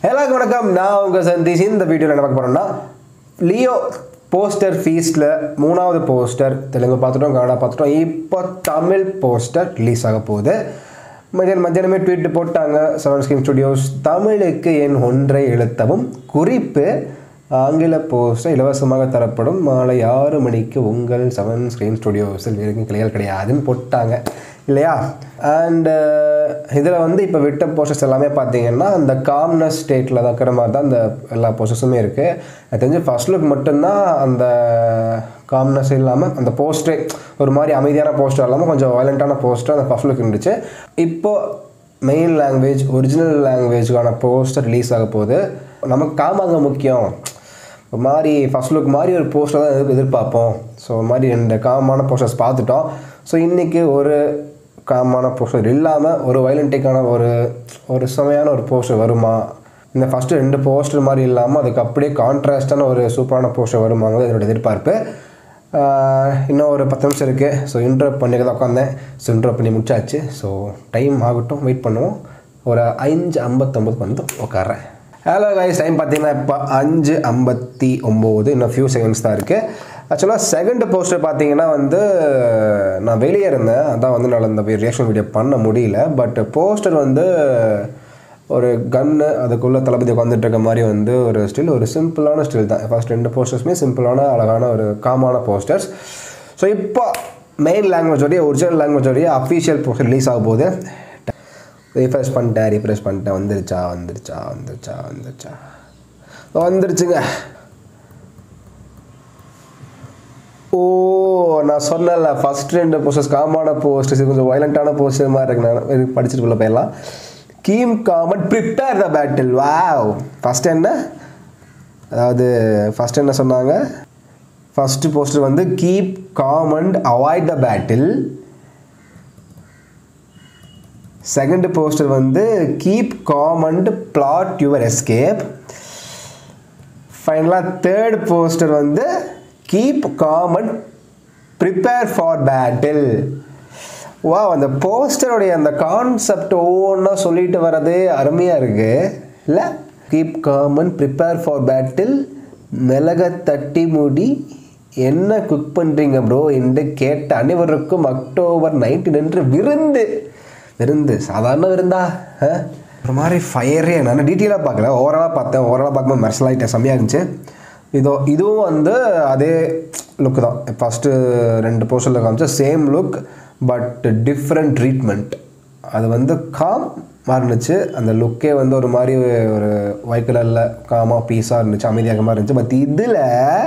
எல்லாருக்கும் வணக்கம் நான் உங்கள் சந்தீஷ் இந்த வீடியோவில் என்ன பார்க்க போகிறோம்னா லியோ போஸ்டர் ஃபீஸ்டில் மூணாவது போஸ்டர் தெலுங்கு பார்த்துட்டோம் கன்னடா பார்த்துட்டோம் இப்போ தமிழ் போஸ்டர் ரிலீஸ் ஆக போகுது மதியம் மத்தியானமே ட்வீட் போட்டாங்க செவன் ஸ்கிரீன் ஸ்டுடியோஸ் தமிழுக்கு என் ஒன்றை எழுத்தவும் குறிப்பு ஆங்கில போஸ்டர் இலவசமாக தரப்படும் மாலை ஆறு மணிக்கு உங்கள் செவன் ஸ்க்ரீன் ஸ்டுடியோஸில் வேறு கிளைகள் கிடையாதுன்னு போட்டாங்க இல்லையா அண்டு இதில் வந்து இப்போ விட்ட போஸ்டர்ஸ் எல்லாமே பார்த்தீங்கன்னா அந்த காம்னஸ் ஸ்டேட்டில் தான் இருக்கிற மாதிரி தான் அந்த எல்லா போஸ்டர்ஸுமே இருக்குது எனக்கு தெரிஞ்சு ஃபர்ஸ்ட் லுக் மட்டும்தான் அந்த காம்னஸ் இல்லாமல் அந்த போஸ்டரே ஒரு மாதிரி அமைதியான போஸ்டர் இல்லாமல் கொஞ்சம் வயலண்ட்டான போஸ்டர் அந்த ஃபர்ஸ்ட் லுக் இருந்துச்சு இப்போது மெயின் லாங்குவேஜ் ஒரிஜினல் லாங்குவேஜுக்கான போஸ்டர் ரிலீஸ் ஆக போகுது நமக்கு காமாங்க முக்கியம் ஒரு மாதிரி ஃபர்ஸ்ட் லுக் மாதிரி ஒரு போஸ்டர் தான் எதிர் எதிர்பார்ப்போம் ஸோ ஒரு மாதிரி ரெண்டு காமமான போஸ்டர்ஸ் பார்த்துட்டோம் ஸோ இன்றைக்கி ஒரு காமமான போஸ்டர் இல்லாமல் ஒரு வயலண்டிக்கான ஒரு ஒரு சுமையான ஒரு போஸ்டர் வருமா இந்த ஃபஸ்ட்டு ரெண்டு போஸ்டர் மாதிரி இல்லாமல் அதுக்கு அப்படியே கான்ட்ராஸ்டான ஒரு சூப்பரான போஸ்டர் வருமாங்கிறது என்னோட எதிர்பார்ப்பு ஆஹ் இன்னும் ஒரு பத்து நிமிஷம் இருக்குது ஸோ இன்ட்ரோ பண்ணி தான் உட்காந்தேன் ஸோ இன்ட்ரோ பண்ணி முடிச்சாச்சு ஸோ டைம் ஆகட்டும் வெயிட் பண்ணுவோம் ஒரு அஞ்சு ஐம்பத்தொம்பதுக்கு வந்து உட்காறேன் ஹலோ கைஸ் டைம் பார்த்தீங்கன்னா இப்போ அஞ்சு ஐம்பத்தி ஒம்பது இன்னும் ஃபியூ செகண்ட்ஸ் தான் இருக்குது ஆக்சுவலாக செகண்ட் போஸ்டர் பார்த்தீங்கன்னா வந்து நான் வெளியே இருந்தேன் அதான் வந்து நான் இந்த ரியாக்ஷன் வீடியோ பண்ண முடியல பட் போஸ்டர் வந்து ஒரு கன்னு அதுக்குள்ளே தளபதி உட்காந்துட்டு இருக்க மாதிரி வந்து ஒரு ஸ்டில் ஒரு சிம்பிளான ஸ்டில் தான் ஃபர்ஸ்ட் ரெண்டு போஸ்டர்ஸுமே சிம்பிளான அழகான ஒரு காமான போஸ்டர்ஸ் ஸோ இப்போ மெயின் லாங்குவேஜோடைய ஒரிஜினல் லாங்குவேஜோடைய அஃபீஷியல் போஸ்டர் ரிலீஸ் ஆக போகுது ரீஃப்ரெஷ் பண்ணிட்டேன் ரீஃப்ரெஷ் பண்ணிட்டேன் வந்துருச்சா வந்துருச்சா வந்துருச்சா வந்துருச்சா வந்துருச்சுங்க ஓ நான் சொன்னல ஃபர்ஸ்ட் ரெண்டு போஸ்டர்ஸ் காமான போஸ்டர்ஸ் கொஞ்சம் வயலண்ட்டான போஸ்டர் மாதிரி இருக்கு நான் இது படிச்சுட்டு உள்ள போயிடலாம் keep calm and prepare the battle wow first என்ன அதாவது ஃபஸ்ட் என்ன சொன்னாங்க ஃபஸ்ட்டு போஸ்டர் வந்து keep calm and avoid the battle second poster வந்து keep calm and plot your escape ஃபைனலாக தேர்ட் போஸ்டர் வந்து keep calm and prepare for battle வா அந்த போஸ்டருடைய அந்த கான்செப்ட் ஒவ்வொன்றா சொல்லிட்டு வர்றது அருமையாக இருக்குது இல்லை keep calm and prepare for battle மிளக தட்டி மூடி என்ன குக் பண்ணுறீங்க ப்ரோ என்று கேட்ட அனைவருக்கும் அக்டோபர் நைன்டீன் என்று விருந்து விருந்து சாதாரண விருந்தா ஆ? ஒரு மாதிரி ஃபயரே நான் டீட்டெயிலாக பார்க்கல ஓவராலாக பார்த்தேன் ஓவராலாக பார்க்கும்போது மெர்சலாயிட்டேன் செம்மையாக இருந்துச்சு இதோ இதுவும் வந்து அதே லுக் தான் ஃபஸ்ட்டு ரெண்டு போர்ஷனில் காமிச்சா same look but different treatment அது வந்து காம் இருந்துச்சு அந்த லுக்கே வந்து ஒரு மாதிரி ஒரு ஒயிட் கலரில் காமாக பீஸாக இருந்துச்சு அமைதியாக மாதிரி இருந்துச்சு பட் இதில்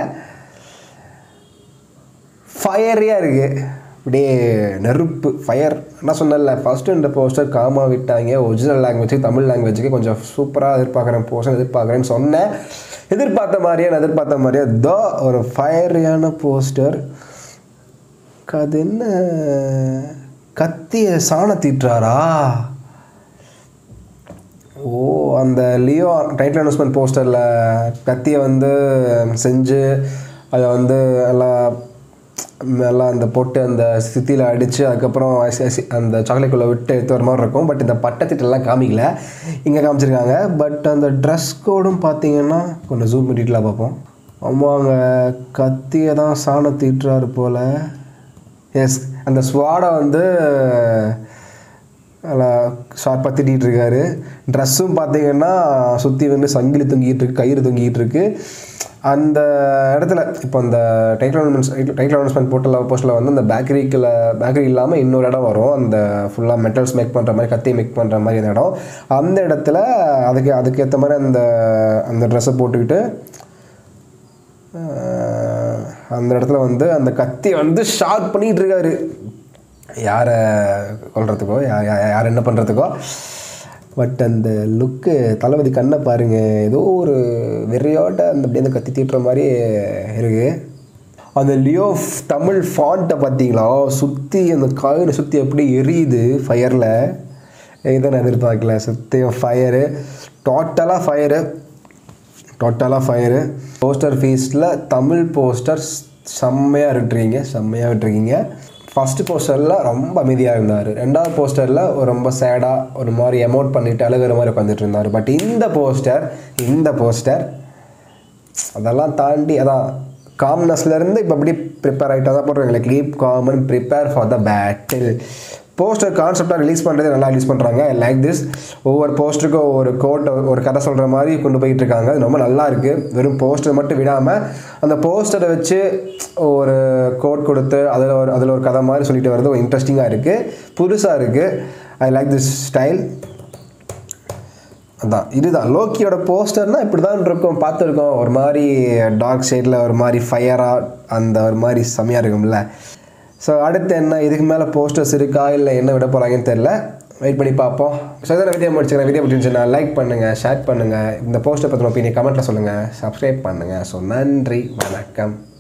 ஃபயரியாக இருக்குது அப்படியே நெருப்பு ஃபயர் நான் சொன்னல ஃபஸ்ட்டு இந்த போஸ்டர் காமா விட்டாங்க ஒரிஜினல் லாங்குவேஜுக்கு தமிழ் லாங்குவேஜுக்கு கொஞ்சம் சூப்பராக எதிர்பார்க்குறேன் போஸ்டர் எதிர்பார்க்குறேன்னு சொன்னேன் எதிர்பார்த்த மாதிரியே நான் எதிர்பார்த்த மாதிரியே தோ ஒரு ஃபயரியான போஸ்டர் அது என்ன கத்திய சாண தீட்டுறாரா ஓ அந்த லியோ டைட்டில் அனௌன்ஸ்மெண்ட் போஸ்டரில் கத்தியை வந்து செஞ்சு அதை வந்து எல்லாம் எல்லாம் அந்த பொட்டு அந்த சித்தியில் அடித்து அதுக்கப்புறம் ஐஸ்- ஐஸ் அந்த சாக்லேட்டுக்குள்ளே விட்டு எடுத்து வர மாதிரி இருக்கும் பட் இந்த பட்டத்திட்டெல்லாம் காமிக்கல இங்கே காமிச்சிருக்காங்க பட் அந்த ட்ரெஸ் கோடும் பார்த்தீங்கன்னா கொஞ்சம் ஜூம் பண்ணிட்டுலாம் பார்ப்போம் ஆமாங்க கத்தியை தான் சாண தீட்டுறாரு போல் எஸ் அந்த ஸ்வாடை வந்து நல்லா ஷார்ப்பாக திட்டிகிட்டு இருக்காரு ட்ரெஸ்ஸும் பார்த்தீங்கன்னா சுற்றி வந்து சங்கிலி தொங்கிட்டு இருக்கு கயிறு தொங்கிட்டு இருக்கு அந்த இடத்துல இப்போ அந்த டைட்டில் அனௌன்ஸ் டைட்டில் அனௌன்ஸ்மெண்ட் போட்டில் போஸ்ட்டில் வந்து அந்த பேக்கரிக்குள்ள பேக்கரி இல்லாமல் இன்னொரு இடம் வரும் அந்த ஃபுல்லாக மெட்டல்ஸ் மேக் பண்ணுற மாதிரி கத்தி மேக் பண்ணுற மாதிரி அந்த இடம் அந்த இடத்துல அதுக்கு அதுக்கேற்ற மாதிரி அந்த அந்த ட்ரெஸ்ஸை போட்டுக்கிட்டு ஆஹ், அந்த இடத்துல வந்து அந்த கத்தி வந்து ஷார்ப் பண்ணிட்டு இருக்காரு யாரை கொல்றதுக்கோ யா- யா- யார் என்ன பண்ணுறதுக்கோ பட் அந்த லுக்கு தளபதி கண்ணை பாருங்க ஏதோ ஒரு வெறியோட அந்த அப்படியே அந்த கத்தி தீட்டுற மாதிரி இருக்குது அந்த லியோ ஃப்- தமிழ் ஃபாண்ட்டை பார்த்தீங்களா சுற்றி அந்த காயினை சுற்றி எப்படி எரியுது ஃபயரில் இதை நான் எதிர்பார்க்கல சுற்றியும் ஃபயரு டோட்டலாக ஃபயரு டோட்டலாக ஃபயரு போஸ்டர் ஃபீஸ்டில் தமிழ் போஸ்டர் செம்மையாக விட்டுருக்கீங்க செம்மையாக விட்டுருக்கீங்க ஃபஸ்ட்டு போஸ்டரில் ரொம்ப அமைதியாக இருந்தார் ரெண்டாவது போஸ்டரில் ஒரு ரொம்ப சேடாக ஒரு மாதிரி எமோட் பண்ணிட்டு அழுகிற மாதிரி உட்காந்துட்டு இருந்தார் பட் இந்த போஸ்டர் இந்த போஸ்டர் அதெல்லாம் தாண்டி அதான் காம்னஸ்லேருந்து இப்போ அப்படி ப்ரிப்பேர் ஆகிட்டு தான் போடுறாங்க keep calm and prepare for the battle poster கான்செப்டாக ரிலீஸ் பண்ணுறது நல்லா ரிலீஸ் பண்ணுறாங்க லைக் திஸ் ஒவ்வொரு போஸ்டருக்கும் ஒவ்வொரு கோட் ஒரு கதை சொல்கிற மாதிரி கொண்டு போயிட்டு இருக்காங்க அது ரொம்ப நல்லா இருக்குது வெறும் போஸ்டர் மட்டும் விடாமல் அந்த போஸ்டரை வச்சு ஒரு கோட் கொடுத்து அதில் ஒரு அதில் ஒரு கதை மாதிரி சொல்லிட்டு வர்றது இன்ட்ரெஸ்டிங்காக இருக்குது புதுசாக இருக்குது ஐ லைக் திஸ் ஸ்டைல் அதான் இதுதான் லோக்கியோட போஸ்டர்னால் இப்படி தான் இருக்கும் பார்த்துருக்கோம் ஒரு மாதிரி டார்க் சைடில் ஒரு மாதிரி ஃபயராக அந்த ஒரு மாதிரி செம்மையாக இருக்கும்ல ஸோ அடுத்து என்ன இதுக்கு மேலே போஸ்டர்ஸ் இருக்கா இல்லை என்ன விட போகிறாங்கன்னு தெரில வெயிட் பண்ணி பார்ப்போம் ஸோ இதில் வீடியோ முடிச்சுக்கிறேன் வீடியோ பிடிச்சிருந்துச்சுன்னா லைக் பண்ணுங்கள் ஷேர் பண்ணுங்கள் இந்த போஸ்டர் பற்றின ஒப்பீனியன் கமெண்ட்டில் சொல்லுங்கள் சப்ஸ்கிரைப் பண்ணுங்கள் ஸோ நன்றி வணக்கம்